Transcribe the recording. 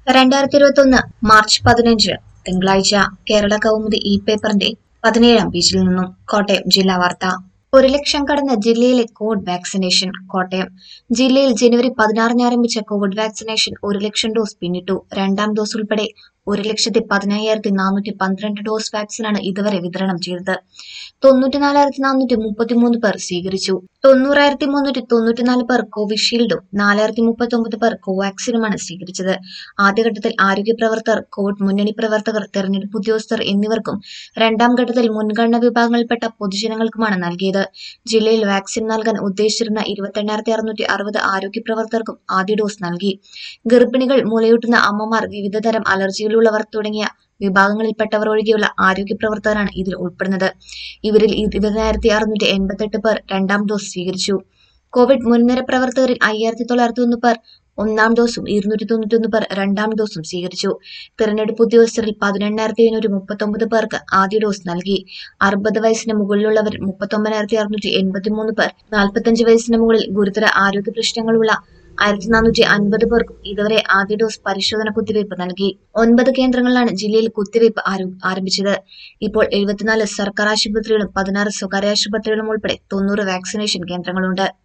രണ്ടായിരത്തി ഇരുപത്തി ഒന്ന് മാർച്ച് പതിനഞ്ച് തിങ്കളാഴ്ച കേരള കൗമുദി ഇ പേപ്പറിന്റെ പതിനേഴാം പേജിൽ നിന്നും കോട്ടയം ജില്ലാ വാർത്ത ഒരു ലക്ഷം കടന്ന ജില്ലയിലെ കോവിഡ് വാക്സിനേഷൻ കോട്ടയം ജില്ലയിൽ ജനുവരി പതിനാറിന് ആരംഭിച്ച കോവിഡ് വാക്സിനേഷൻ ഒരു ലക്ഷം ഡോസ് പിന്നിട്ടു രണ്ടാം ഡോസ് ഉൾപ്പെടെ ഒരു ലക്ഷത്തി പതിനയ്യായിരത്തി നാനൂറ്റി പന്ത്രണ്ട് ഡോസ് വാക്സിനാണ് ഇതുവരെ വിതരണം ചെയ്തത് തൊണ്ണൂറ്റിനാലായിരത്തി നാനൂറ്റി മുപ്പത്തിമൂന്ന് പേർ സ്വീകരിച്ചു തൊണ്ണൂറായിരത്തി മുന്നൂറ്റി തൊണ്ണൂറ്റിനാല് പേർ കോവിഷീൽഡും നാലായിരത്തി മുപ്പത്തി ഒമ്പത് പേർ കോവാക്സിനുമാണ് സ്വീകരിച്ചത് ആദ്യഘട്ടത്തിൽ ആരോഗ്യ പ്രവർത്തകർ കോവിഡ് മുന്നണി പ്രവർത്തകർ തെരഞ്ഞെടുപ്പ് ഉദ്യോഗസ്ഥർ എന്നിവർക്കും രണ്ടാം ഘട്ടത്തിൽ മുൻഗണനാ വിഭാഗങ്ങളിൽപ്പെട്ട പൊതുജനങ്ങൾക്കുമാണ് നൽകിയത് ജില്ലയിൽ വാക്സിൻ നൽകാൻ ഉദ്ദേശിച്ചിരുന്ന ഇരുപത്തെണ്ണായിരത്തി അറുന്നൂറ്റി അറുപത് ആരോഗ്യ പ്രവർത്തകർക്കും ആദ്യ ഡോസ് നൽകി ഗർഭിണികൾ മുലയൂട്ടുന്ന അമ്മമാർ വിവിധതരം അലർജികളുള്ളവർ തുടങ്ങിയ വിഭാഗങ്ങളിൽപ്പെട്ടവർ ഒഴികെയുള്ള ആരോഗ്യ പ്രവർത്തകരാണ് ഇതിൽ ഉൾപ്പെടുന്നത് ഇവരിൽ ഇരുപതിനായിരത്തി അറുന്നൂറ്റി എൺപത്തെട്ട് പേർ രണ്ടാം ഡോസ് സ്വീകരിച്ചു കോവിഡ് മുൻനിര പ്രവർത്തകരിൽ അയ്യായിരത്തി തൊള്ളായിരത്തി ഒന്ന് പേർ ഒന്നാം ഡോസും ഇരുന്നൂറ്റി തൊണ്ണൂറ്റൊന്ന് പേർ രണ്ടാം ഡോസും സ്വീകരിച്ചു തിരഞ്ഞെടുപ്പ് ഉദ്യോഗസ്ഥരിൽ പതിനെണ്ണായിരത്തി എഴുന്നൂറ്റി മുപ്പത്തൊമ്പത് പേർക്ക് ആദ്യ ഡോസ് നൽകി അറുപത് വയസ്സിന് മുകളിലുള്ളവർ മുപ്പത്തൊമ്പതിനായിരത്തി അറുന്നൂറ്റി എൺപത്തിമൂന്ന് പേർ നാൽപ്പത്തഞ്ച് വയസ്സിന് മുകളിൽ ഗുരുതര ആരോഗ്യ പ്രശ്നങ്ങളുള്ള ആയിരത്തി നാനൂറ്റി അൻപത് പേർക്കും ഇതുവരെ ആദ്യ ഡോസ് പരിശോധന കുത്തിവയ്പ് നൽകി ഒൻപത് കേന്ദ്രങ്ങളിലാണ് ജില്ലയിൽ കുത്തിവയ്പ് ആരം- ആരംഭിച്ചത് ഇപ്പോൾ എഴുപത്തിനാല് സർക്കാർ ആശുപത്രികളും പതിനാറ് സ്വകാര്യ ആശുപത്രികളും ഉൾപ്പെടെ തൊണ്ണൂറ് വാക്സിനേഷൻ കേന്ദ്രങ്ങളുണ്ട്